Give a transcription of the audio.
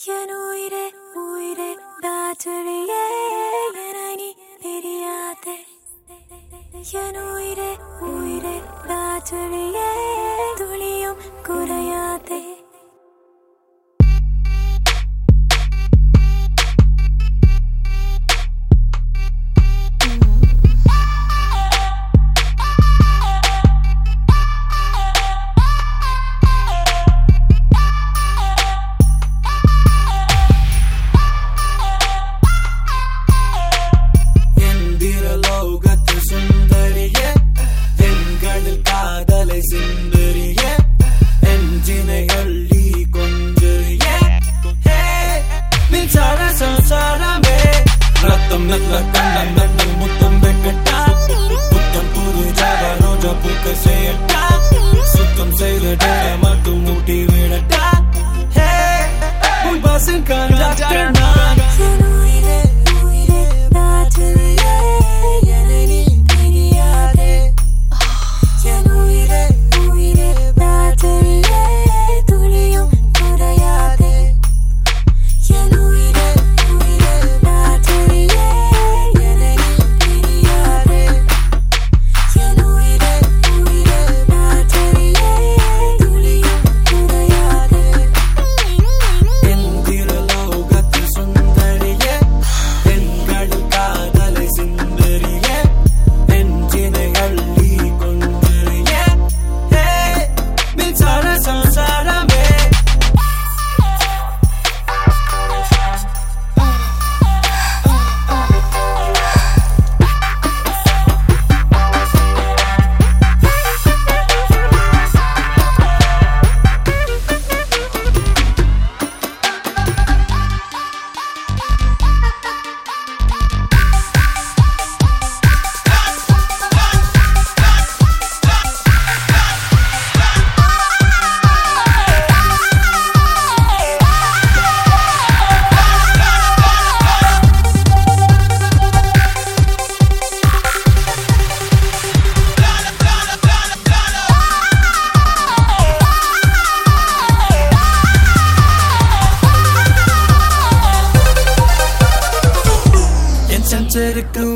என் உயிரே உயிரே பேட்டரியே என நீ தெரியாதே என் உயிரே உயிரே பேட்டரியே துளியும் குறையாதே எந்திர லோகத்து சுந்தரியே எண்களில் காதலை சிந்தரியே எஞ்சினை அள்ளி கொஞ்சரியே ஹே, மின்சார சம்சாரமே ரத்தம் நல்ல கண்ணம் நன்னல் முத்தம் வெங்கட்டா புத்தம் புது ஜாவா ரோஜா பூக்க செய்யட்டா சுத்தம் செய்த மட்டும் ஊட்டி விடட்டா ஹே, உன் பசங்க கண்டாக்டர் நான் என் உயிரே உயிரே பேட்டரியே என நீ தெரியாதே என் உயிரே உயிரே பேட்டரியே துளியும் குறையாதே என் உயிரே உயிரே பேட்டரியே என நீ தெரியாதே என் உயிரே உயிரே பேட்டரியே துளியும் குறையாதே எந்திர லோகத்து சுந்தரியே எண்களில் காதலை சிந்தரியே நெஞ்சினை அள்ளி கொண்டரியே ஹே, மின்சார சம்சாரமே என் செஞ்சருக்கு